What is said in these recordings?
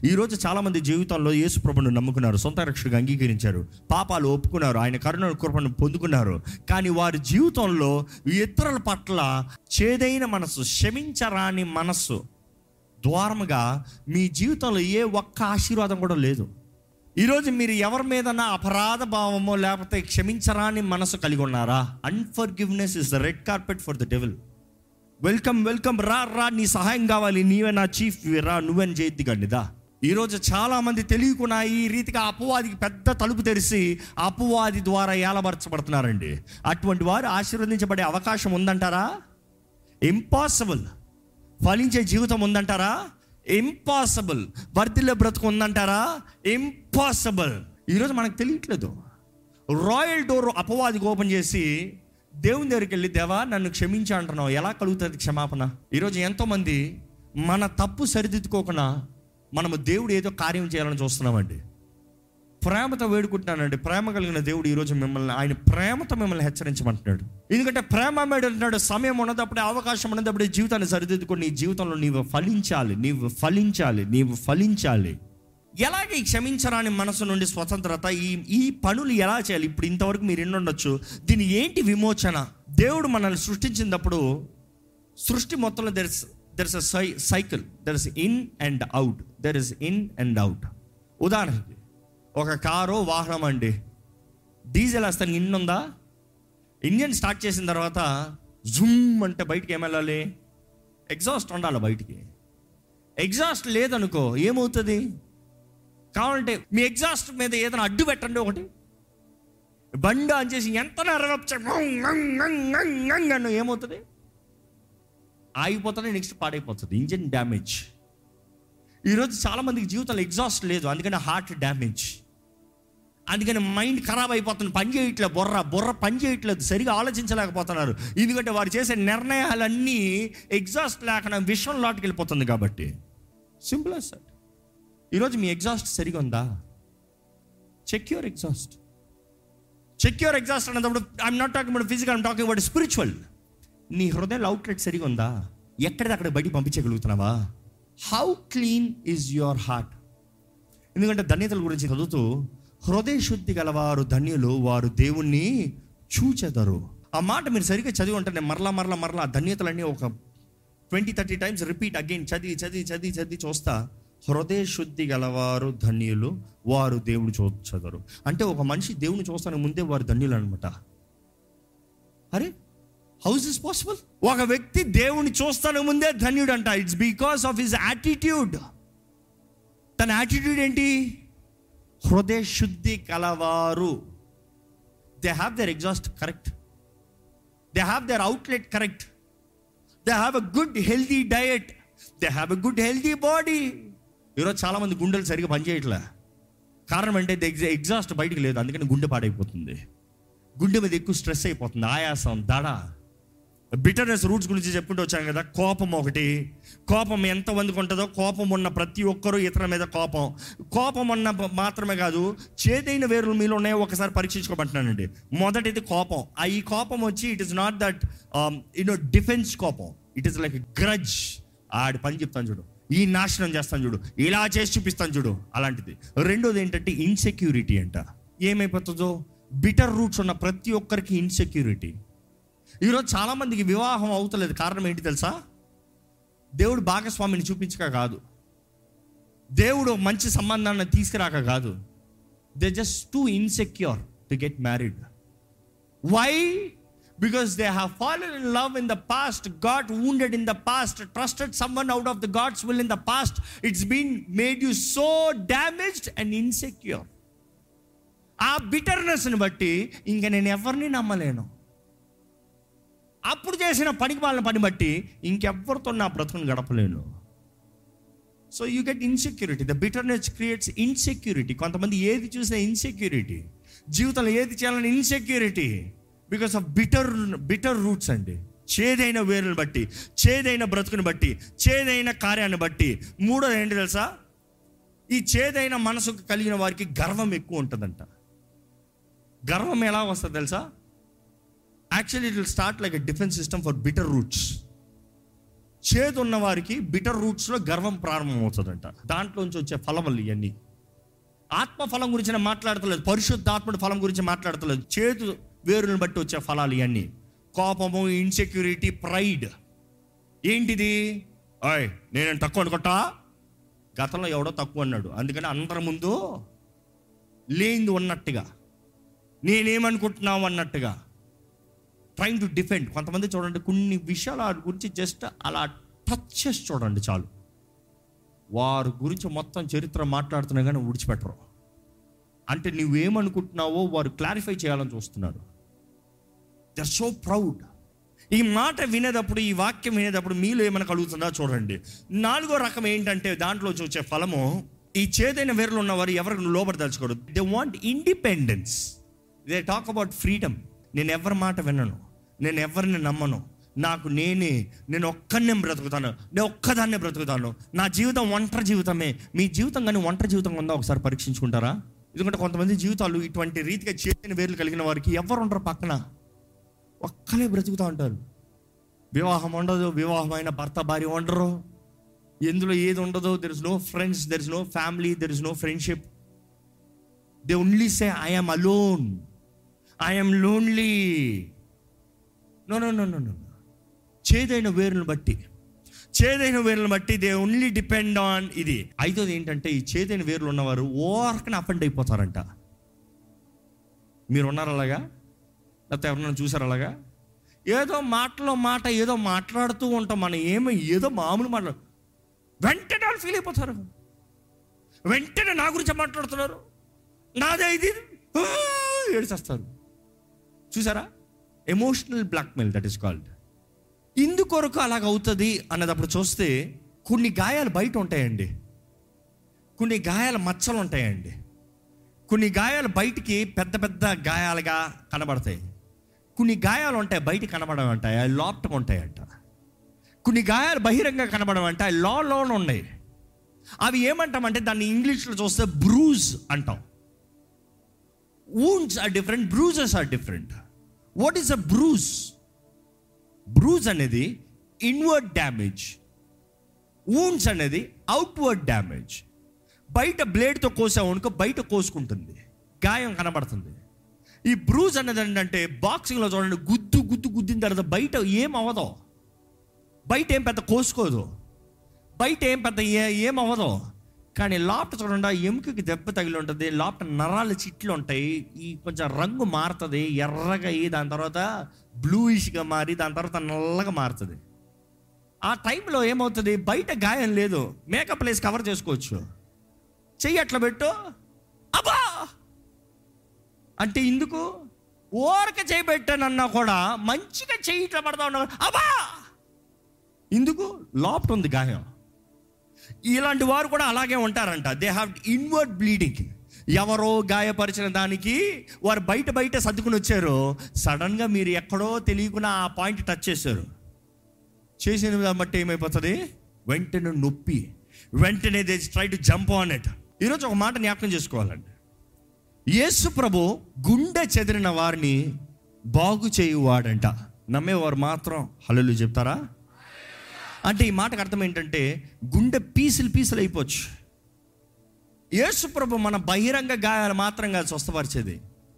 ఈ రోజు చాలా మంది జీవితంలో యేసు ప్రభును నమ్ముకున్నారు సొంత రక్షకుడిగా అంగీకరించారు పాపాలు ఒప్పుకున్నారు ఆయన కరుణ కృపను పొందుకున్నారు కానీ వారి జీవితంలో ఇతరుల పట్ల చేదైన మనసు క్షమించరాని మనస్సు ద్వారముగా మీ జీవితంలో ఏ ఒక్క ఆశీర్వాదం కూడా లేదు ఈరోజు మీరు ఎవరి మీదన్నా అపరాధ భావమో లేకపోతే క్షమించరాని మనసు కలిగి ఉన్నారా unforgiveness is the red carpet for the devil welcome welcome రా రా నీ సహాయం కావాలి నీవే నా చీఫ్ రా నువ్వని చేయొద్ది కండిదా ఈరోజు చాలా మంది తెలియకుండా ఈ రీతిగా అపవాదికి పెద్ద తలుపు తెరిచి అపవాది ద్వారా ఏలబరచబడుతున్నారండి అటువంటి వారు ఆశీర్వదించబడే అవకాశం ఉందంటారా ఇంపాసిబుల్ ఫలించే జీవితం ఉందంటారా ఇంపాసిబుల్ వర్ధిల్లే బ్రతుకు ఉందంటారా ఇంపాసిబుల్ ఈరోజు మనకు తెలియట్లేదు రాయల్ డోర్ అపవాదికి ఓపెన్ చేసి దేవుని దగ్గరికి వెళ్ళి దేవా నన్ను క్షమించా అంటున్నావు ఎలా కలుగుతుంది క్షమాపణ ఈరోజు ఎంతోమంది మన తప్పు సరిదిద్దుకోకుండా మనము దేవుడు ఏదో కార్యం చేయాలని చూస్తున్నామండి ప్రేమతో వేడుకుంటున్నానండి ప్రేమ కలిగిన దేవుడు ఈరోజు మిమ్మల్ని ఆయన ప్రేమతో మిమ్మల్ని హెచ్చరించమంటున్నాడు ఎందుకంటే ప్రేమ మీద అంటున్నాడు సమయం ఉన్నదప్పుడే అవకాశం ఉన్నదప్పుడే జీవితాన్ని సరిదిద్దుకొని నీ జీవితంలో నీవు ఫలించాలి నీవు ఫలించాలి నీవు ఫలించాలి ఎలాగే ఈ క్షమించరాని మనసు నుండి స్వతంత్రత ఈ ఈ పనులు ఎలా చేయాలి ఇప్పుడు ఇంతవరకు మీరు ఎన్ని ఉండొచ్చు దీని ఏంటి విమోచన దేవుడు మనల్ని సృష్టించినప్పుడు సృష్టి మొత్తంలో there is there is cy cycle there is in and out there is in and out ఉదాహరణకి ఒక కారు వాహనం అండి డీజిల్ వేస్తానికి ఇన్ ఉందా ఇంజన్ స్టార్ట్ చేసిన తర్వాత జూమ్ అంటే బయటికి ఏం వెళ్ళాలి ఎగ్జాస్ట్ ఉండాలి బయటికి ఎగ్జాస్ట్ లేదనుకో ఏమవుతుంది కావాలంటే మీ ఎగ్జాస్ట్ మీద ఏదైనా అడ్డు పెట్టండి ఒకటి బండి అని చేసి ఎంత అన్న ఏమవుతుంది ఆగిపోతుంది నెక్స్ట్ పాడైపోతుంది ఇంజిన్ డ్యామేజ్ ఈరోజు చాలా మందికి జీవితంలో ఎగ్జాస్ట్ లేదు అందుకని హార్ట్ డ్యామేజ్ అందుకని మైండ్ ఖరాబ్ అయిపోతుంది పని చేయట్లేదు బుర్ర బుర్ర పని చేయట్లేదు సరిగా ఆలోచించలేకపోతున్నారు ఎందుకంటే వారు చేసే నిర్ణయాలన్నీ ఎగ్జాస్ట్ లేకుండా విషయం లాట్కి వెళ్ళిపోతుంది కాబట్టి సింపుల్ as that ఈరోజు మీ ఎగ్జాస్ట్ సరిగా ఉందా check your exhaust check your exhaust అన్నప్పుడు I'm not talking about physical I'm talking about spiritual నీ హృదయంలో అవుట్లెట్ సరిగా ఉందా ఎక్కడిదక్కడ బయటికి పంపించగలుగుతున్నావా how clean is your heart ఎందుకంటే ధన్యతల గురించి చదువుతూ హృదయ శుద్ధి గలవారు ధన్యులు వారు దేవుణ్ణి చూచెదరు ఆ మాట మీరు సరిగ్గా చదివి ఉంటే నేను మరలా మరలా మరలా ఆ ధన్యతలన్నీ ఒక twenty thirty times repeat again చదివి చదివి చదివి చదివి చూస్తా హృదయ శుద్ధి గలవారు ధన్యులు వారు దేవుడు చూచదరు అంటే ఒక మనిషి దేవుని చూస్తానికి ముందే వారు ధన్యులు అనమాట అరే హౌస్ ఇస్ పాసిబుల్ ఒక వ్యక్తి దేవుని చూస్తానికి ముందే ధన్యుడు అంట it's because of his attitude తన యాటిట్యూడ్ ఏంటి హృదయ శుద్ధి కలవారు they have their exhaust correct they have their outlet correct they have a good healthy diet they have a good healthy body ఈరోజు చాలామంది గుండెలు సరిగా పనిచేయట్లే కారణం అంటే ఎగ్జాస్ట్ బయటికి లేదు అందుకని గుండె పాడైపోతుంది గుండె మీద ఎక్కువ స్ట్రెస్ అయిపోతుంది ఆయాసం దడ బిటర్నెస్ రూట్స్ గురించి చెప్పుకుంటూ వచ్చాం కదా కోపం ఒకటి కోపం ఎంతమందికి ఉంటుందో కోపం ఉన్న ప్రతి ఒక్కరూ ఇతరుల మీద కోపం కోపం ఉన్న ప- మాత్రమే కాదు చేదైన వేరులు మీలో ఉన్నాయో ఒకసారి పరీక్షించుకోమంటున్నానండి మొదటిది కోపం ఆ ఈ కోపం వచ్చి it is not that you know defence కోపం ఇట్ ఇస్ లైక్ గ్రడ్జ్ ఆడి పని చెప్తాను చూడు ఈ నాశనం చేస్తాను చూడు ఇలా చేసి చూపిస్తాను చూడు అలాంటిది రెండోది ఏంటంటే ఇన్సెక్యూరిటీ అంట ఏమైపోతుందో బిటర్ రూట్స్ ఉన్న ప్రతి ఒక్కరికి ఇన్సెక్యూరిటీ ఈరోజు చాలా మందికి వివాహం అవుతలేదు కారణం ఏంటి తెలుసా దేవుడు భాగస్వామిని చూపించక కాదు దేవుడు మంచి సంబంధాన్ని తీసుకురాక కాదు they just too insecure to get married why because they have fallen in love in the past got wounded in the past trusted someone out of the god's will in the past it's been made you so damaged and insecure ఆ బిటర్నెస్ని బట్టి ఇంకా నేను ఎవరిని నమ్మలేను అప్పుడు చేసిన పనికి వాళ్ళ పని బట్టి ఇంకెవ్వరితో నా బ్రతుకుని గడపలేను so you get insecurity the bitterness creates insecurity కొంతమంది ఏది చూసినా ఇన్సెక్యూరిటీ జీవితంలో ఏది చేయాలని insecurity because of bitter bitter roots అండి చేదైన వేరుని బట్టి చేదైన బ్రతుకుని బట్టి చేదైన కార్యాన్ని బట్టి మూడోది ఏంటి తెలుసా ఈ చేదైన మనసుకు కలిగిన వారికి గర్వం ఎక్కువ ఉంటుందంట గర్వం ఎలా వస్తుంది తెలుసా actually it will start like a defence system for bitter roots చేదు ఉన్న వారికి బిటర్ రూట్స్లో గర్వం ప్రారంభమవుతుందంట దాంట్లోంచి వచ్చే ఫలములు ఇవన్నీ ఆత్మ ఫలం గురించి నేను మాట్లాడతలేదు పరిశుద్ధాత్మడి ఫలం గురించి మాట్లాడతలేదు చేతు వేరులను బట్టి వచ్చే ఫలాలు ఇవన్నీ కోపము ఇన్సెక్యూరిటీ ప్రైడ్ ఏంటిది అయ్ నేను తక్కువ అనుకుంటా గతంలో ఎవడో తక్కువ అన్నాడు అందుకని అందరి ముందు లేనిది ఉన్నట్టుగా నేనేమనుకుంటున్నావు అన్నట్టుగా ట్రైంగ్ టు డిఫెండ్ కొంతమంది చూడండి కొన్ని విషయాల గురించి జస్ట్ అలా టచ్ చేసి చూడండి చాలు వారి గురించి మొత్తం చరిత్ర మాట్లాడుతున్నా కానీ విడిచిపెట్టరు అంటే నువ్వేమనుకుంటున్నావో వారు క్లారిఫై చేయాలని చూస్తున్నారు దే ఆర్ సో ప్రౌడ్ ఈ మాట వినేటప్పుడు ఈ వాక్యం వినేటప్పుడు మీలో ఏమైనా కలుగుతుందా చూడండి నాలుగో రకం ఏంటంటే దాంట్లో వచ్చే ఫలము ఈ చేదైన వేరులో ఉన్నవారు ఎవరికి లోబడదలుచుకోరు they want independence they talk about freedom నేను ఎవరి మాట వినను నేను ఎవరిని నమ్మను నాకు నేనే నేను ఒక్కనే బ్రతుకుతాను నేను ఒక్కదాన్నే బ్రతుకుతాను నా జీవితం ఒంటరి జీవితమే మీ జీవితం కానీ ఒంటరి జీవితం ఉందా ఒకసారి పరీక్షించుకుంటారా ఎందుకంటే కొంతమంది జీవితాలు ఇటువంటి రీతిగా చేతిన వేర్లు కలిగిన వారికి ఎవరు ఉండరు పక్కన ఒక్కలే బ్రతుకుతూ ఉంటారు వివాహం ఉండదు వివాహమైన భర్త భార్య ఉండరు ఎందులో ఏది ఉండదో there is no friends there is no family there is no friendship they only say I'm alone I'm lonely no no no no no చేదైన వేరును బట్టి చేదైన వేరులను బట్టి దే ఓన్లీ డిపెండ్ ఆన్ ఇది ఐదోది ఏంటంటే ఈ చేదైన వేర్లు ఉన్నవారు ఓరకన అఫెండ్ అయిపోతారంట మీరు ఉన్నారు అలాగా లేకపోతే ఎవరన్నా చూసారు అలాగా ఏదో మాటలో మాట ఏదో మాట్లాడుతూ ఉంటాం మనం ఏమో ఏదో మామూలు మాట్లాడు వెంటనే వాళ్ళు ఫీల్ అయిపోతారు వెంటనే నా గురించి మాట్లాడుతున్నారు నాదే ఇది ఆ, ఏడ్చేస్తారు చూసారా emotional blackmail that is called ఇందుకొరకు అలాగ అవుతుంది అన్నదప్పుడు చూస్తే కొన్ని గాయాలు బయట ఉంటాయండి కొన్ని గాయాల మచ్చలు ఉంటాయండి కొన్ని గాయాలు బయటికి పెద్ద పెద్ద గాయాలుగా కనబడతాయి కొన్ని గాయాలు ఉంటాయి బయట కనబడడం ఉంటాయి అవి లోపట ఉంటాయంట కొన్ని గాయాలు బహిరంగ కనబడడం అంటే అవి లో లోన ఉన్నాయి అవి ఏమంటామంటే దాన్ని ఇంగ్లీష్లో చూస్తే బ్రూజ్ అంటాం wounds are different bruises are different what is a bruise bruise అనేది ఇన్వర్డ్ డ్యామేజ్ వూండ్స్ అనేది అవుట్వర్డ్ డ్యామేజ్ బయట బ్లేడ్తో కోసామనుకో బయట కోసుకుంటుంది గాయం కనబడుతుంది ఈ బ్రూజ్ అనేది ఏంటంటే బాక్సింగ్లో చూడండి గుద్దు గుద్దు గుద్దిన తర్వాత బయట ఏం అవ్వదు బయట ఏం పెద్ద కోసుకోదు బయట ఏం పెద్ద ఏ- ఏం అవ్వదు కానీ లోపట చూడండి ఆ ఎముకకి దెబ్బ తగిలి ఉంటుంది లోపట నరాల చిట్లు ఉంటాయి ఈ కొంచెం రంగు మారుతుంది ఎర్రగా అయ్యి దాని తర్వాత బ్లూయిష్గా మారి దాని తర్వాత నల్లగా మారుతుంది ఆ టైంలో ఏమవుతుంది బయట గాయం లేదు మేకప్ ప్లేస్ కవర్ చేసుకోవచ్చు చెయ్యి అట్లా పెట్టు అబ్బా అంటే ఇందుకు ఓరక చేయి పెట్టానన్నా కూడా మంచిగా చెయ్యి ఇట్లా పడతా ఉన్నా అబ్బా ఇందుకు లోపట ఉంది గాయం ఇలాంటి వారు కూడా అలాగే ఉంటారంట దే హ్యావ్ ఇన్వర్డ్ బ్లీడింగ్ ఎవరో గాయపరిచిన దానికి వారు బయట బయట సర్దుకుని వచ్చారు సడన్గా మీరు ఎక్కడో తెలియకుండా ఆ పాయింట్ టచ్ చేశారు చేసిన దాన్ని బట్టి ఏమైపోతుంది వెంటనే నొప్పి వెంటనే they try to jump on it ఈరోజు ఒక మాట జ్ఞాపకం చేసుకోవాలండి యేసు ప్రభు గుండె చెదిరిన వారిని బాగు చేయువాడంట నమ్మేవారు మాత్రం హల్లు చెప్తారా అంటే ఈ మాటకు అర్థం ఏంటంటే గుండె పీసులు పీసులు అయిపోవచ్చు యేసు ప్రభు మన బహిరంగ గాయాలు మాత్రంగా స్వస్థపరిచేది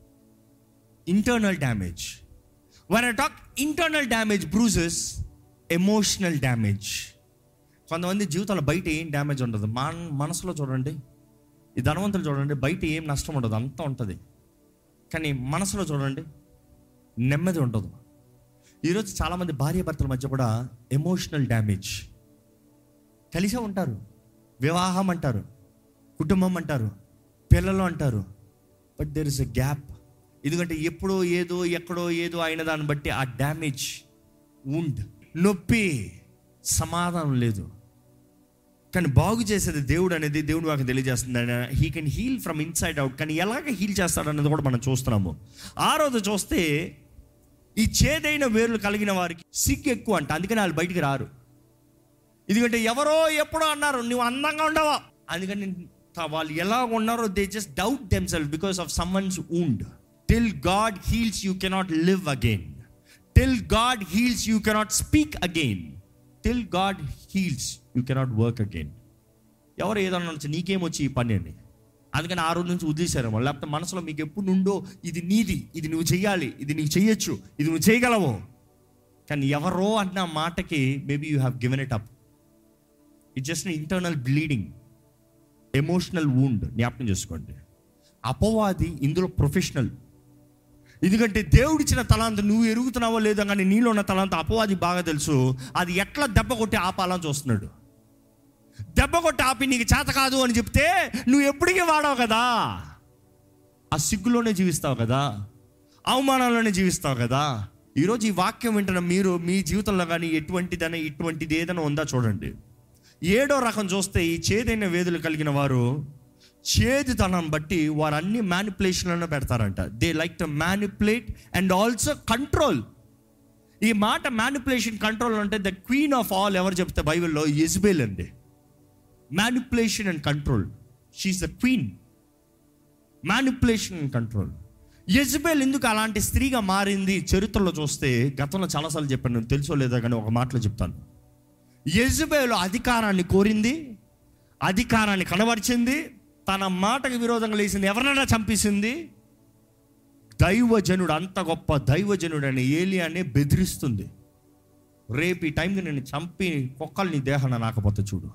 internal damage one I talk internal damage bruises emotional damage కొంతమంది జీవితంలో బయట ఏం డ్యామేజ్ ఉండదు మన మనసులో చూడండి ఈ ధనవంతులు చూడండి బయట ఏం నష్టం ఉండదు అంతా ఉంటుంది కానీ మనసులో చూడండి నెమ్మది ఉండదు ఈరోజు చాలామంది భార్య భర్తల మధ్య కూడా ఎమోషనల్ డ్యామేజ్ కలిసే ఉంటారు వివాహం అంటారు కుటుంబం అంటారు పిల్లలు అంటారు but there is a gap ఎందుకంటే ఎప్పుడో ఏదో ఎక్కడో ఏదో అయిన దాన్ని బట్టి ఆ డ్యామేజ్ ఉండ్ నొప్పి సమాధానం లేదు కానీ బాగు చేసేది దేవుడు అనేది దేవుడు మాకు తెలియజేస్తుంది he can heal from inside out కానీ ఎలాగ హీల్ చేస్తాడన్నది కూడా మనం చూస్తున్నాము ఆ రోజు చూస్తే ఈ చేదైన వేర్లు కలిగిన వారికి సిగ్గు ఎక్కువ అంట అందుకని వాళ్ళు బయటికి రారు ఎందుకంటే ఎవరో ఎప్పుడో అన్నారు నువ్వు అందంగా ఉండవా అందుకని త- వాళ్ళు ఎలా ఉన్నారో they just doubt themselves because of someone's wound till God heals you cannot live again till God heals you cannot speak again till God heals you cannot work again ఎవరు ఏదన్నా అనొచ్చు, నీకేమొచ్చి ఈ పని అని అందుకని ఆ రోజు నుంచి వదిలేశారేమో లేకపోతే మనసులో మీకు ఎప్పుడు నుండో ఇది నీది ఇది నువ్వు చెయ్యాలి ఇది నీకు చెయ్యొచ్చు ఇది నువ్వు చేయగలవు కానీ ఎవరో అన్న మాటకి maybe you have given it up it just internal bleeding emotional wound జ్ఞాపకం చేసుకోండి అపవాది ఇందులో ప్రొఫెషనల్ ఎందుకంటే దేవుడిచ్చిన తలాంత నువ్వు ఎరుగుతున్నావో లేదో కానీ నీలో ఉన్న తలాంత అపవాది బాగా తెలుసు అది ఎట్లా దెబ్బ కొట్టి ఆపాలని చూస్తున్నాడు దెబ్బ కొట్టి ఆపి నీకు చేత కాదు అని చెప్తే నువ్వు ఎప్పటికీ వాడవు కదా ఆ సిగ్గులోనే జీవిస్తావు కదా అవమానాల్లోనే జీవిస్తావు కదా ఈరోజు ఈ వాక్యం వింటున్న మీరు మీ జీవితంలో కానీ ఎటువంటిదైనా ఇటువంటిది ఏదైనా ఉందా చూడండి ఏడో రకం చూస్తే ఈ చేదైన వేదులు కలిగిన వారు చేదుతనం బట్టి వారు అన్ని మ్యానిపులేషన్లను పెడతారంట they like to manipulate and also control ఈ మాట మ్యానిపులేషన్ కంట్రోల్ అంటే ద క్వీన్ ఆఫ్ ఆల్ ఎవరు చెప్తే బైబిల్లో ఎజ్బేల్ అండి manipulation and control she's the queen manipulation and control Jezebel ఎందుకు అలాంటి స్త్రీగా మారింది చరిత్రలో చూస్తే గతంలో చాలాసార్లు చెప్పాను నేను తెలుసో లేదో కానీ ఒక మాటలో చెప్తాను యజ్బేలు అధికారాన్ని కోరింది అధికారాన్ని కనబరిచింది తన మాటకు విరోధంగా లేచింది ఎవరినైనా చంపేసింది దైవజనుడు అంత గొప్ప దైవజనుడు అని ఏలియానే బెదిరిస్తుంది రేపు ఈ టైంకి నేను చంపి కుక్కలు నీ దేహాన్ని నాకపోతే చూడు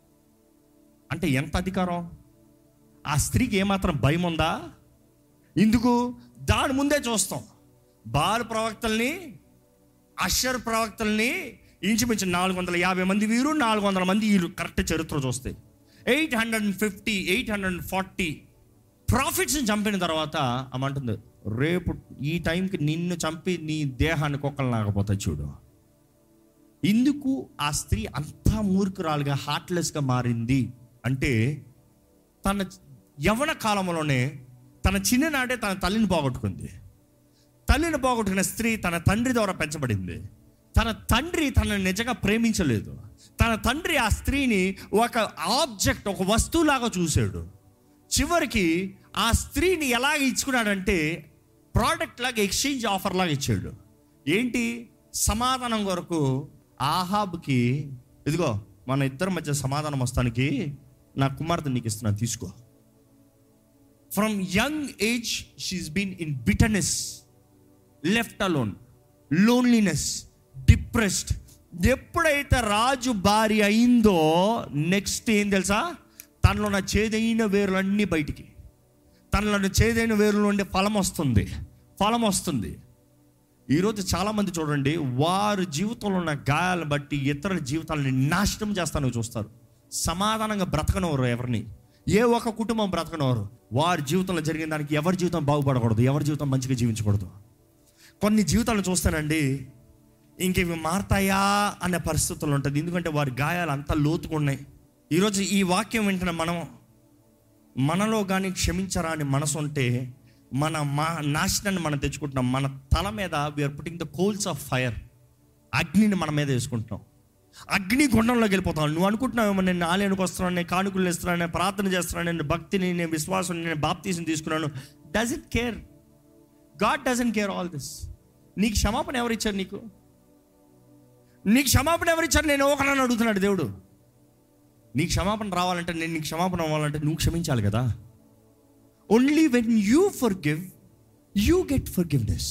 అంటే ఎంత అధికారం ఆ స్త్రీకి ఏమాత్రం భయం ఉందా ఎందుకు దాని ముందే చూస్తాం బాల్ ప్రవక్తల్ని అషర్ ప్రవక్తల్ని ఇంచుమించు నాలుగు వందల యాభై మంది వీరు నాలుగు వందల మంది వీరు కరెక్ట్ చరిత్ర చూస్తే eight hundred and fifty eight hundred and forty ప్రాఫిట్స్ని చంపిన తర్వాత అమ్మంటుంది రేపు ఈ టైంకి నిన్ను చంపి నీ దేహాన్ని కుక్కలు నాకపోతే చూడు ఎందుకు ఆ స్త్రీ అంతా మూర్ఖురాలుగా హార్ట్లెస్గా మారింది అంటే తన యవన కాలంలోనే తన చిన్ననాడే తన తల్లిని పోగొట్టుకుంది తల్లిని పోగొట్టుకున్న స్త్రీ తన తండ్రి ద్వారా పెంచబడింది తన తండ్రి తనని నిజంగా ప్రేమించలేదు తన తండ్రి ఆ స్త్రీని ఒక ఆబ్జెక్ట్ ఒక వస్తువులాగా చూశాడు చివరికి ఆ స్త్రీని ఎలాగ ఇచ్చుకున్నాడంటే ప్రోడక్ట్ లాగా ఎక్స్చేంజ్ ఆఫర్ లాగా ఇచ్చాడు ఏంటి సమాధానం కొరకు ఆహాబ్కి ఇదిగో మన ఇద్దరి మధ్య సమాధానం వస్తానికి నా కుమార్తె నీకు ఇస్తున్నాను తీసుకో from young age she's been in bitterness left alone loneliness depressed ఎప్పుడైతే రాజు భార్య అయిందో నెక్స్ట్ ఏం తెలుసా తనలో ఉన్న చేదైన వేరులన్నీ బయటికి తనలో ఉన్న చేదైన వేరుల నుండి ఫలం వస్తుంది ఫలం వస్తుంది ఈరోజు చాలామంది చూడండి వారి జీవితంలో ఉన్న గాయాలను బట్టి ఇతరుల జీవితాలని నాశనం చేస్తాను చూస్తారు సమాధానంగా బ్రతకనవరు ఎవరిని ఏ ఒక్క కుటుంబం బ్రతకనవరు వారి జీవితంలో జరిగిన దానికి ఎవరి జీవితం బాగుపడకూడదు ఎవరి జీవితం మంచిగా జీవించకూడదు కొన్ని జీవితాలను చూస్తానండి ఇంక ఇవి మారతాయా అనే పరిస్థితులు ఉంటుంది ఎందుకంటే వారి గాయాలు అంత లోతుగా ఉన్నాయి ఈరోజు ఈ వాక్యం వింటున్న మనం మనలో కానీ క్షమించరా అని మనసు ఉంటే మన మా నాశనాన్ని మనం తెచ్చుకుంటున్నాం మన తల మీద we're putting the coals of fire అగ్నిని మన మీద వేసుకుంటున్నాం అగ్ని గుండంలోకి వెళ్ళిపోతాం నువ్వు అనుకుంటున్నావు నేను ఆలయానికి వస్తున్నాను నేను కానుకలు ఇస్తున్నాను నేను ప్రార్థన చేస్తున్నాను నేను భక్తిని నేను విశ్వాసం నేను బాప్తీసం తీసుకున్నాను does it care God doesn't care all this నీకు క్షమాపణ ఎవరు ఇచ్చారు నీకు నీకు క్షమాపణ ఎవరు ఇచ్చారు నేను ఒకనని అడుగుతున్నాడు దేవుడు నీకు క్షమాపణ రావాలంటే నేను నీకు క్షమాపణ అవ్వాలంటే నువ్వు క్షమించాలి కదా only when you forgive you get forgiveness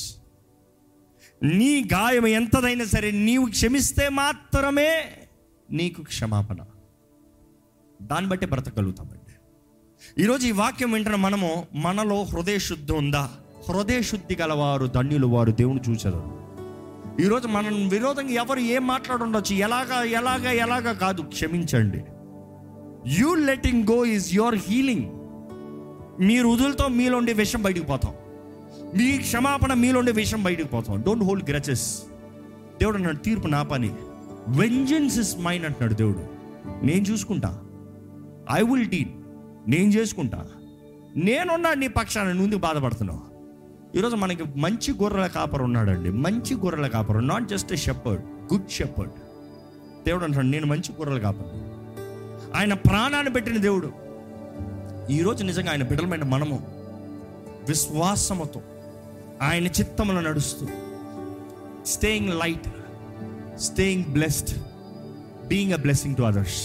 నీ గాయం ఎంతదైనా సరే నీవు క్షమిస్తే మాత్రమే నీకు క్షమాపణ దాన్ని బట్టి బ్రతకగలుగుతామండి ఈరోజు ఈ వాక్యం వింటున్న మనము మనలో హృదయ శుద్ధి ఉందా హృదయ శుద్ధి గలవారు ధన్యులు వారు దేవుని చూచారు ఈరోజు మనం విరోధంగా ఎవరు ఏం మాట్లాడుండొచ్చు ఎలాగా ఎలాగా ఎలాగా కాదు క్షమించండి you letting go is your healing మీ రుదులతో మీలోండే విషం బయటికి పోతాం మీ క్షమాపణ మీలోండే విషం బయటికి పోతాం డోంట్ హోల్డ్ గ్రచెస్ దేవుడు అన్నాడు తీర్పు నా పని వెంజన్స్ ఇస్ మైన్ అంటున్నాడు దేవుడు నేను చూసుకుంటా ఐ విల్ డీల్ నేను చేసుకుంటా నేనున్నా నీ పక్షాన నువ్వు ఎందుకు బాధపడుతున్నావు ఈరోజు మనకి మంచి గొర్రెల కాపరు ఉన్నాడండి మంచి గొర్రెల కాపరు not just a shepherd good shepherd దేవుడు అంటాడు నేను మంచి గొర్రెల కాపరు ఆయన ప్రాణాన్ని పెట్టిన దేవుడు ఈరోజు నిజంగా ఆయన బిడ్డలమైన మనము విశ్వాసముతో ఆయన చిత్తములో నడుస్తూ staying light staying blessed being a blessing to others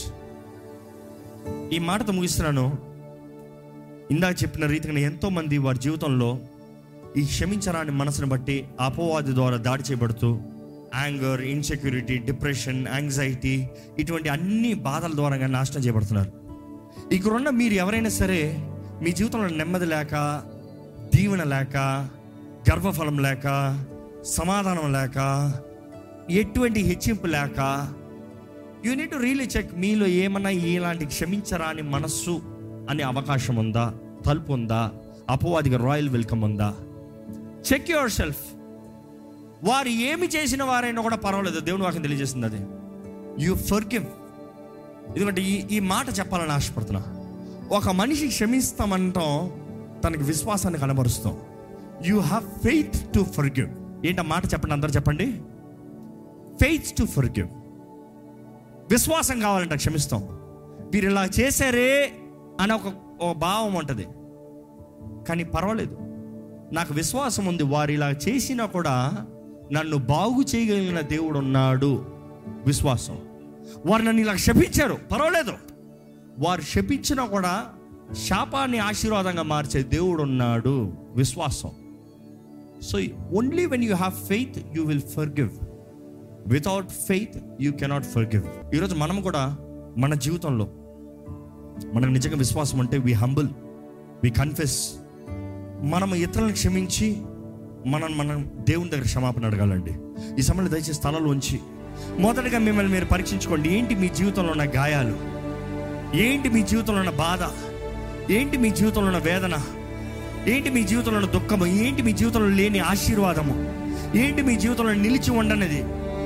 ఈ మాటతో ముగిస్తున్నాను ఇందాక చెప్పిన రీతిగా ఎంతో మంది వారి జీవితంలో ఈ క్షమించరాని మనసును బట్టి అపవాది ద్వారా దాడి చేయబడుతూ యాంగర్ ఇన్సెక్యూరిటీ డిప్రెషన్ యాంగ్జైటీ ఇటువంటి అన్ని బాధల ద్వారా నాశనం చేయబడుతున్నారు ఇక్కడున్న మీరు ఎవరైనా సరే మీ జీవితంలో నెమ్మది లేక దీవెన లేక గర్భఫలం లేక సమాధానం లేక ఎటువంటి హెచ్చింపు లేక you need to really check మీలో ఏమన్నా ఇలాంటి క్షమించరాని మనస్సు అనే అవకాశం ఉందా తలుపు ఉందా అపవాదిగా రాయల్ వెల్కమ్ ఉందా చెక్ యువర్ సెల్ఫ్ వారు ఏమి చేసిన వారైనా కూడా పర్వాలేదు దేవుని వాక్యం తెలియజేస్తుంది అది యు ఫర్గివ్ ఎందుకంటే ఈ ఈ మాట చెప్పాలని ఆశపడుతున్నా ఒక మనిషి క్షమిస్తామంటాం తనకి విశ్వాసాన్ని కనబరుస్తాం you have faith to forgive ఏంటి ఆ మాట చెప్పండి అందరు చెప్పండి ఫెయిత్ టు ఫర్గివ్ విశ్వాసం కావాలంట క్షమిస్తాం వీరు ఇలా చేశారే అని ఒక ఒక భావం ఉంటుంది కానీ పర్వాలేదు నాకు విశ్వాసం ఉంది వారు ఇలా చేసినా కూడా నన్ను బాగు చేయగలిగిన దేవుడు ఉన్నాడు విశ్వాసం వారు నన్ను ఇలా శపించారు పర్వాలేదు వారు శపించినా కూడా శాపాన్ని ఆశీర్వాదంగా మార్చే దేవుడు ఉన్నాడు విశ్వాసం so only when you have faith you will forgive without faith you cannot forgive ఈరోజు మనం కూడా మన జీవితంలో మనకు నిజంగా విశ్వాసం అంటే వి హంబుల్ వి కన్ఫెస్ మనం ఇతరులను క్షమించి మనం మనం దేవుని దగ్గర క్షమాపణ అడగాలండి ఈ సమయంలో దయచేసి స్థలంలో ఉంచి మొదటగా మిమ్మల్ని మీరు పరీక్షించుకోండి ఏంటి మీ జీవితంలో ఉన్న గాయాలు ఏంటి మీ జీవితంలో ఉన్న బాధ ఏంటి మీ జీవితంలో ఉన్న వేదన ఏంటి మీ జీవితంలో ఉన్న దుఃఖము ఏంటి మీ జీవితంలో లేని ఆశీర్వాదము ఏంటి మీ జీవితంలో నిలిచి ఉండనిది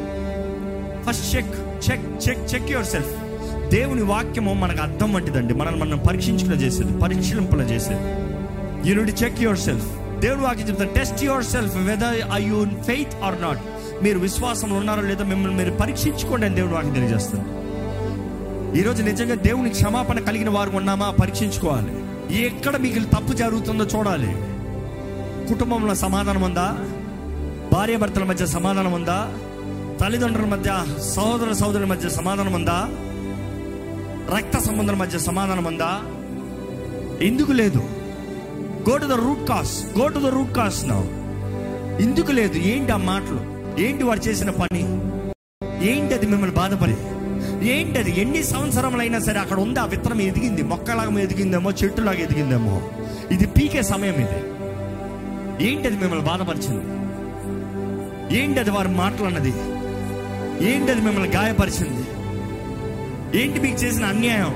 first check check check check yourself దేవుని వాక్యము మనకు అర్థం వంటిదండి మనల్ని మనం పరీక్షించుకునే చేసేది పరీక్షింపుల చేసేది you to check yourself దేవుడు వాక్యం చెప్తాను test yourself whether I you faith or not మీరు విశ్వాసంలో ఉన్నారో లేదో మిమ్మల్ని మీరు పరీక్షించుకోండి అని దేవుడు వాక్యం తెలియజేస్తుంది ఈరోజు నిజంగా దేవుని క్షమాపణ కలిగిన వారు ఉన్నామా పరీక్షించుకోవాలి ఎక్కడ మీకు తప్పు జరుగుతుందో చూడాలి కుటుంబంలో సమాధానం ఉందా భార్యాభర్తల మధ్య సమాధానం ఉందా తల్లిదండ్రుల మధ్య సహోదర సహోదరుల మధ్య సమాధానం ఉందా రక్త సంబంధుల మధ్య సమాధానం ఉందా ఎందుకు లేదు go to the root cause go to the root cause now ఎందుకు లేదు ఏంటి ఆ మాటలు ఏంటి వాడు చేసిన పని ఏంటి అది మిమ్మల్ని బాధపడి ఏంటి అది ఎన్ని సంవత్సరములైనా సరే అక్కడ ఉంది ఆ విత్తనం ఎదిగింది మొక్కలాగా ఎదిగిందేమో చెట్టులాగా ఎదిగిందేమో ఇది పీకే సమయం ఇది ఏంటి అది మిమ్మల్ని బాధపరిచింది ఏంటి అది వారు మాటలన్నది ఏంటి అది మిమ్మల్ని గాయపరిచింది ఏంటి మీకు చేసిన అన్యాయం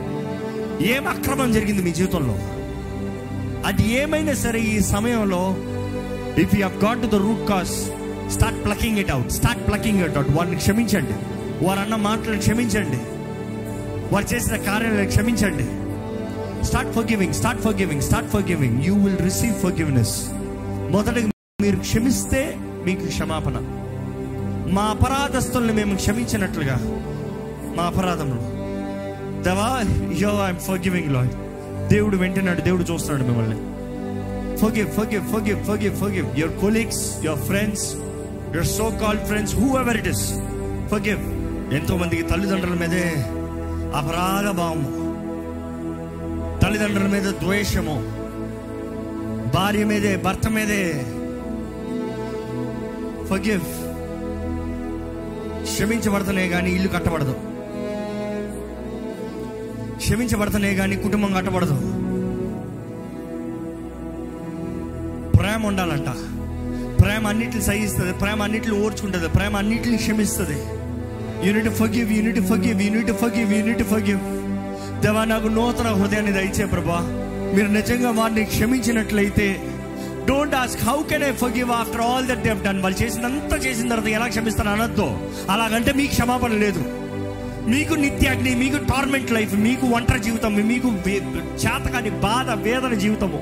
ఏం అక్రమం జరిగింది మీ జీవితంలో అది ఏమైనా సరే ఈ సమయంలో if you got to the root cause start plucking it out start plucking it out వారిని క్షమించండి వారు అన్న మాటలను క్షమించండి వారు చేసిన కార్యాలను క్షమించండి start forgiving start forgiving start forgiving you will receive forgiveness మొదటగా మీరు క్షమిస్తే మీకు క్షమాపణ మా అపరాధస్తుల్ని మేము క్షమించినట్లుగా మా అపరాధంలో దేవా యో ఐఎమ్ ఫర్ గివింగ్ లాడ్ దేవుడు వెంటనాడు దేవుడు చూస్తున్నాడు మిమ్మల్ని forgive, forgive, forgive, forgive, forgive. Your colleagues, your friends, your so-called friends, whoever it is, forgive. ఎంతో మందికి తల్లిదండ్రుల మీదే అపరాధ భావము తల్లిదండ్రుల మీద ద్వేషము భార్య మీదే భర్త మీదే ఫగివ్ క్షమించబడతనే కానీ ఇల్లు కట్టబడదు క్షమించబడతనే కానీ కుటుంబం కట్టబడదు ప్రేమ ఉండాలంట ప్రేమ అన్నిటిని సహిస్తుంది ప్రేమ అన్నిటిని ఓర్చుకుంటుంది ప్రేమ అన్నిటిని క్షమిస్తుంది you need forgive you need forgive you need forgive you need forgive దేవా నాకు నూతన హృదయాన్ని దయచే ప్రభా మీరు నిజంగా వారిని క్షమించినట్లయితే don't ask how can I forgive after all that they've done వాళ్ళు చేసినంత చేసిన తర్వాత ఎలా క్షమిస్తాను అనొద్దు అలాగంటే మీకు క్షమాపణ లేదు మీకు నిత్యాగ్ని మీకు టార్మెంట్ లైఫ్ మీకు ఒంటరి జీవితం మీకు వే- చేతకాని బాధ వేదన జీవితము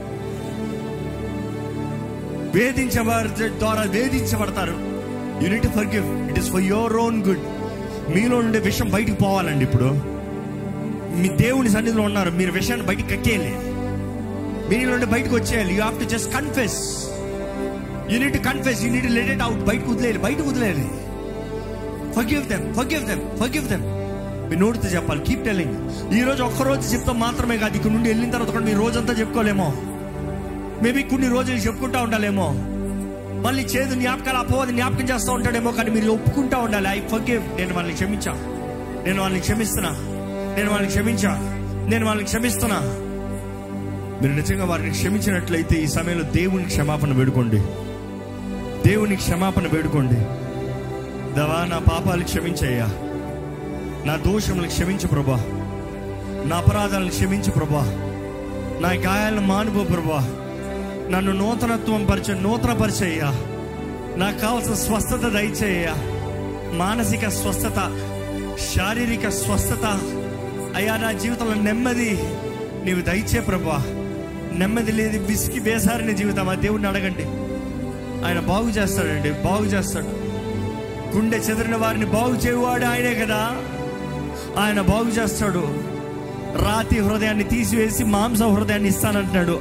వేధించబడి ద్వారా వేధించబడతారు you need forgive it is for your own good మీలో నుండి విషయం బయటికి పోవాలండి ఇప్పుడు మీ దేవుని సన్నిధిలో ఉన్నారు మీరు విషయాన్ని బయటికి కక్కేయాలి మీలో నుండి బయటకు వచ్చేయాలి you have to just confess you need confess you need let it out బయటకు వదిలేయాలి బయటకు వదిలేయాలి forgive them forgive them forgive them మీ నోటితో చెప్పాలి కీప్ టెల్లింగ్ ఈ రోజు ఒక్క రోజు చెప్తాం మాత్రమే కాదు ఇక్కడ నుండి వెళ్ళిన తర్వాత కూడా మీ రోజంతా చెప్పుకోలేమో మేబీ కొన్ని రోజులు చెప్పుకుంటా ఉండాలేమో మళ్ళీ చేదు జ్ఞాపకాలు అపవాది జ్ఞాపకం చేస్తూ ఉంటాడేమో కానీ మీరు ఒప్పుకుంటా ఉండాలి ఐ ఫర్గివ్ నేను వాళ్ళని క్షమించా నేను వాళ్ళని క్షమిస్తున్నా నేను వాళ్ళని క్షమించా నేను వాళ్ళని క్షమిస్తున్నా మీరు నిజంగా వారిని క్షమించినట్లయితే ఈ సమయంలో దేవుని క్షమాపణ వేడుకోండి దేవుని క్షమాపణ వేడుకోండి దవా నా పాపాలు క్షమించయ్యా నా దోషములు క్షమించు ప్రభా నా అపరాధాలను క్షమించు ప్రభా నా గాయాలను మానుకో ప్రభా నన్ను నూతనత్వం పరిచే నూతన పరిచయ్యా నాకు కావాల్సిన స్వస్థత దయచేయ్యా మానసిక స్వస్థత శారీరక స్వస్థత అయ్యా నా జీవితంలో నెమ్మది నీవు దయచే ప్రభా నెమ్మది లేదు విసికి బేసారిన జీవితం ఆ దేవుడిని అడగండి ఆయన బాగు చేస్తాడండి బాగు చేస్తాడు గుండె చెదిరిన వారిని బాగు చేయువాడు ఆయనే కదా ఆయన బాగు చేస్తాడు రాతి హృదయాన్ని తీసివేసి మాంస హృదయాన్ని ఇస్తానంటున్నాడు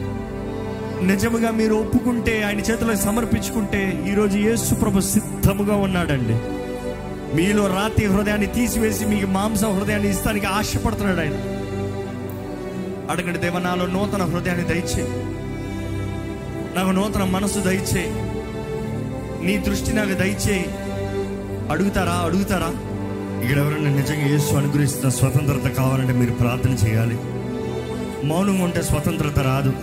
నిజముగా మీరు ఒప్పుకుంటే ఆయన చేతిలో సమర్పించుకుంటే ఈరోజు యేసు ప్రభు సిద్ధముగా ఉన్నాడండి మీలో రాతి హృదయాన్ని తీసివేసి మీకు మాంస హృదయాన్ని ఇస్తానికి ఆశపడుతున్నాడు ఆయన అడగండి దేవ నాలో నూతన హృదయాన్ని దయచే నాకు నూతన మనసు దయచే నీ దృష్టి నాకు దయచేయి అడుగుతారా అడుగుతారా ఇక్కడ ఎవరైనా నిజంగా యేసు అనుగ్రహిస్తున్న స్వతంత్రత కావాలంటే మీరు ప్రార్థన చేయాలి మౌనంగా ఉంటే స్వతంత్రత రాదు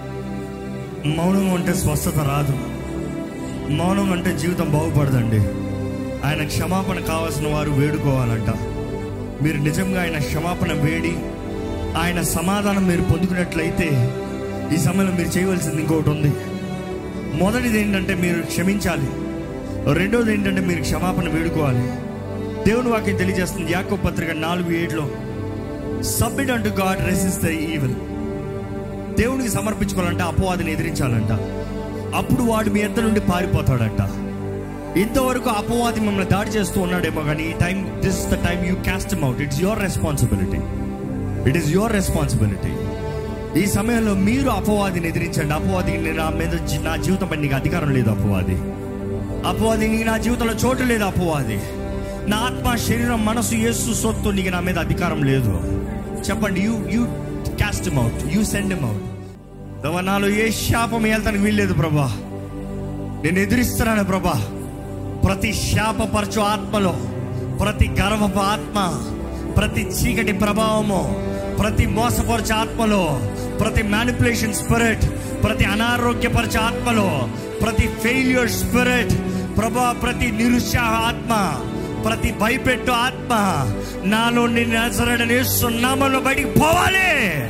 మౌనంగా ఉంటే స్వస్థత రాదు మౌనంగా అంటే జీవితం బాగుపడదండి ఆయన క్షమాపణ కావాల్సిన వారు వేడుకోవాలంట మీరు నిజంగా ఆయన క్షమాపణ వేడి ఆయన సమాధానం మీరు పొందుకున్నట్లయితే ఈ సమయంలో మీరు చేయవలసింది ఇంకొకటి ఉంది మొదటిది ఏంటంటే మీరు క్షమించాలి రెండోది ఏంటంటే మీరు క్షమాపణ వేడుకోవాలి దేవుని వాక్యం తెలియజేస్తుంది యాకో పత్రిక నాలుగు ఏడులో సబ్మిట్ అంటూ గాడ్ రెసిస్ ద ఈవిల్ దేవునికి సమర్పించుకోవాలంటే అపవాదిని ఎదిరించాలంట అప్పుడు వాడు మీ ఎంత నుండి పారిపోతాడంట ఇంతవరకు అపవాది మిమ్మల్ని దాడి చేస్తూ ఉన్నాడేమో కానీ ఈ time this the time you cast out it's your responsibility it is your responsibility ఈ సమయంలో మీరు అపవాదిని ఎదిరించండి అపవాదికి నేను నా మీద జీ- నా జీవితం పై నీకు అధికారం లేదు అపవాది అపవాది నీకు నా జీవితంలో చోటు లేదు అపవాది నా ఆత్మ శరీరం మనసు యేసు సొత్తు నీకు నా మీద అధికారం లేదు చెప్పండి you you cast out you send out దవ నాలో ఏ శాపం వెళ్తానికి వీల్లేదు ప్రభా నేను ఎదిరిస్తున్నాను ప్రభా ప్రతి శాపపరచు ఆత్మలో ప్రతి గర్వపు ఆత్మ ప్రతి చీకటి ప్రభావము ప్రతి మోసపరచు ఆత్మలో ప్రతి మ్యానిపులేషన్ స్పిరిట్ ప్రతి అనారోగ్యపరచు ఆత్మలో ప్రతి ఫెయిల్యూర్ స్పిరిట్ ప్రభా ప్రతి నిరుత్సాహ ఆత్మ ప్రతి భయపెట్టు ఆత్మ నాలో నిన్ను నజరడని సున్నామంలో బయటికి పోవాలి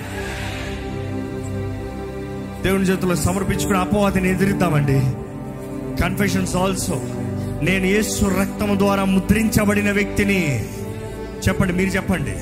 దేవుని చేతిలో సమర్పించుకుని అపవాదిని ఎదిరిద్దామండి కన్ఫెషన్స్ ఆల్సో నేను యేసు రక్తము ద్వారా ముద్రించబడిన వ్యక్తిని చెప్పండి మీరు చెప్పండి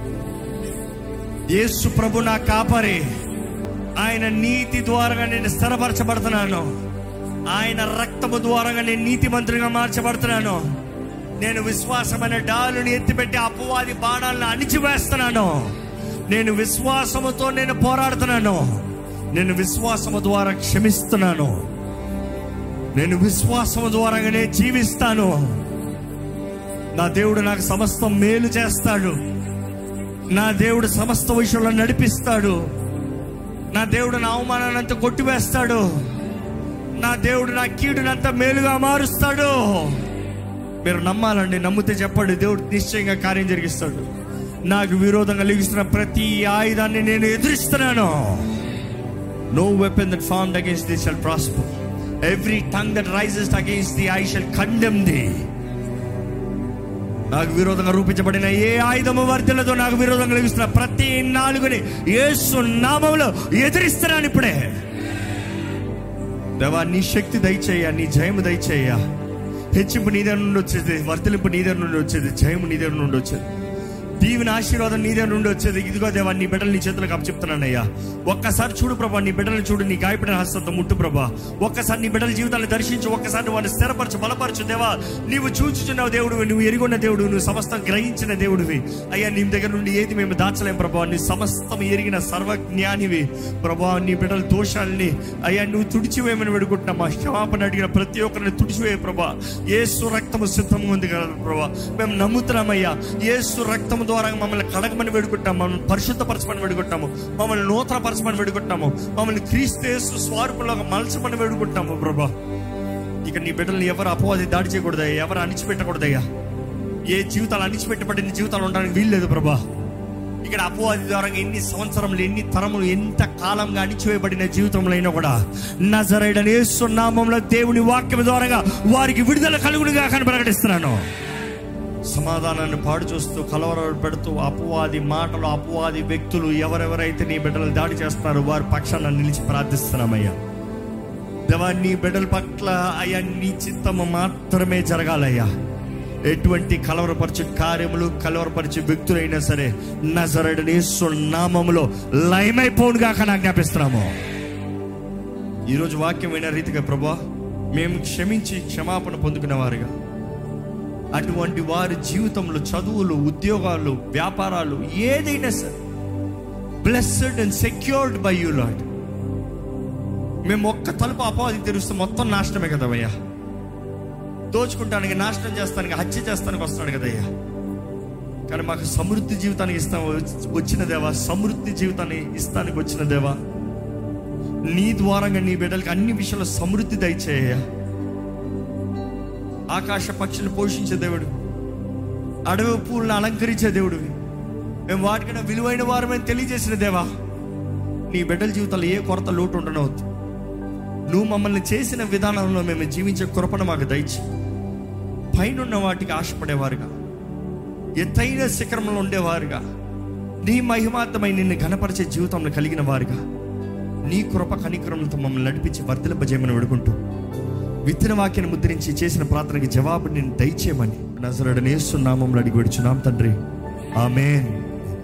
యేసు ప్రభు నా కాపరి ఆయన నీతి ద్వారా నేను స్థిరపరచబడుతున్నాను ఆయన రక్తము ద్వారా నేను నీతి మంత్రిగా మార్చబడుతున్నాను నేను విశ్వాసమైన డాలుని ఎత్తిపెట్టి అపవాది బాణాలను అణిచివేస్తున్నాను నేను విశ్వాసముతో నేను పోరాడుతున్నాను నేను విశ్వాసము ద్వారా క్షమిస్తున్నాను నేను విశ్వాసము ద్వారానే జీవిస్తాను నా దేవుడు నాకు సమస్తం మేలు చేస్తాడు నా దేవుడు సమస్త విషయంలో నడిపిస్తాడు నా దేవుడు నా అవమానాన్ని అంతా కొట్టివేస్తాడు నా దేవుడు నా కీడునంతా మేలుగా మారుస్తాడు మీరు నమ్మాలండి నమ్మితే చెప్పండి దేవుడు నిశ్చయంగా కార్యం జరిగిస్తాడు నాకు విరోధంగా లిగిస్తున్న ప్రతి ఆయుధాన్ని నేను ఎదురిస్తున్నాను no weapon that formed against thee shall prosper every tongue that rises against thee I shall condemn thee నాకు విరోధంగా రూపించబడిన ఏ ఆయుధము వర్ధలతో నాకు విరోధంగా లభిస్తున్న ప్రతి నాలుగుని యేసు నామంలో ఎదిరిస్తున్నాను ఇప్పుడే దేవా నీ శక్తి దయచేయ నీ జయము దయచేయ హెచ్చింపు నీ దగ్గర నుండి వచ్చేది వర్తలింపు నీ దగ్గర నుండి వచ్చేది జయము నీ దగ్గర నుండి వచ్చేది దీవెన ఆశీర్వాదం నీదే నుండి వచ్చేది ఇదిగో దేవా నీ బిడ్డలు నీ చేతులకు అప్పు చెప్తున్నానయ్యా ఒక్కసారి చూడు ప్రభా నీ బిడ్డలను చూడు నీ గాయపడిన హస్తంతో ముట్టు ప్రభా ఒక్కసారి నీ బిడ్డల జీవితాన్ని దర్శించు ఒక్కసారి వారిని స్థిరపరచు బలపరచు దేవా నీవు చూచుచున్నావు దేవుడు నువ్వు ఎరుగున్న దేవుడు నువ్వు సమస్తం గ్రహించిన దేవుడివి అయ్యా నీ దగ్గర నుండి ఏది మేము దాచలేం ప్రభా నీ సమస్తం ఎరిగిన సర్వజ్ఞానివి ప్రభా నీ బిడ్డల దోషాలని అయ్యా నువ్వు తుడిచివేయమని వేడుకుంటున్నా మా క్షమాపణ అడిగిన ప్రతి ఒక్కరిని తుడిచివేయ ప్రభా ఏసు రక్తము సిద్ధంగా ఉంది కదా ప్రభా మేము నమ్ముతున్నామయ్యా ఏసు రక్తము ద్వారా మమ్మల్ని కడగమని వేడుకుంటాం మమ్మల్ని పరిశుద్ధపరచమని వేడుకుంటాము మమ్మల్ని నూతనపరచమని వేడుకుంటాము మమ్మల్ని క్రీస్తేసు స్వారూపంలో మలచమని వేడుకుంటాము ప్రభా ఇక నీ బిడ్డల్ని ఎవరు అపవాది దాడి చేయకూడదయ్యా ఎవరు అణిచిపెట్టకూడదయ్యా ఏ జీవితాలు అణిచిపెట్టబడిన జీవితాలు ఉండడానికి వీల్లేదు ప్రభా ఇక్కడ అపవాది ద్వారా ఎన్ని సంవత్సరములు ఎన్ని తరములు ఎంత కాలంగా అణిచివేయబడిన జీవితంలో అయినా కూడా నజరైడని నామంలో దేవుని వాక్యం ద్వారా వారికి విడుదల కలుగునిగా కానీ ప్రకటిస్తున్నాను సమాధానాన్ని పాడు చూస్తూ కలవరాలు పెడుతూ అపవాది మాటలు అపవాది వ్యక్తులు ఎవరెవరైతే నీ బిడ్డలు దాడి చేస్తున్నారో వారి పక్షాన నిలిచి ప్రార్థిస్తున్నామయ్యా దేవా నీ బిడ్డల పట్ల అయ్యా నీ చిత్తము మాత్రమే జరగాలయ్యా ఎటువంటి కలవరపరచు కార్యములు కలవరపరిచే వ్యక్తులైనా సరే నజరడని నామములో లయమైపోనుగా ఆజ్ఞాపిస్తున్నాము ఈరోజు వాక్యం విన రీతిగా ప్రభా మేము క్షమించి క్షమాపణ పొందుకున్న వారుగా అటువంటి వారి జీవితంలో చదువులు ఉద్యోగాలు వ్యాపారాలు ఏదైనా సరే blessed and secured by you Lord మేము ఒక్క తలుపు అపవాదికి తెరిస్తే మొత్తం నాశనమే కదవయ్యా దోచుకుంటానికి నాశనం చేస్తానికి హత్య చేస్తానికి వస్తున్నాడు కదయ్యా కానీ మాకు సమృద్ధి జీవితానికి ఇస్తాం వచ్చిన దేవా సమృద్ధి జీవితాన్ని ఇస్తానికి వచ్చిన దేవా నీ ద్వారంగా నీ బిడ్డలకి అన్ని విషయాల్లో సమృద్ధి దయచేయ ఆకాశ పక్షులు పోషించే దేవుడు అడవి పూలను అలంకరించే దేవుడివి మేము వాటికన్నా విలువైన వారమని తెలియజేసిన దేవా నీ బిడ్డల జీవితంలో ఏ కొరత లోటు ఉండనవద్దు నువ్వు మమ్మల్ని చేసిన విధానంలో మేము జీవించే కృపను మాకు దయచి పైనున్న వాటికి ఆశపడేవారుగా ఎత్తైన శిఖరంలో ఉండేవారుగా నీ మహిమార్థమై నిన్ను ఘనపరిచే జీవితంలో కలిగిన వారుగా నీ కృప కనికరములతో మమ్మల్ని నడిపించి వర్ధలింపజేయమని వేడుకుంటూ విత్తన వాక్యాన్ని ముద్రించి చేసిన ప్రార్థనకి జవాబు నేను దయచేయమని నజరడనేస్తున్నామంలో అడిగి విడుచున్నాం తండ్రి ఆమెన్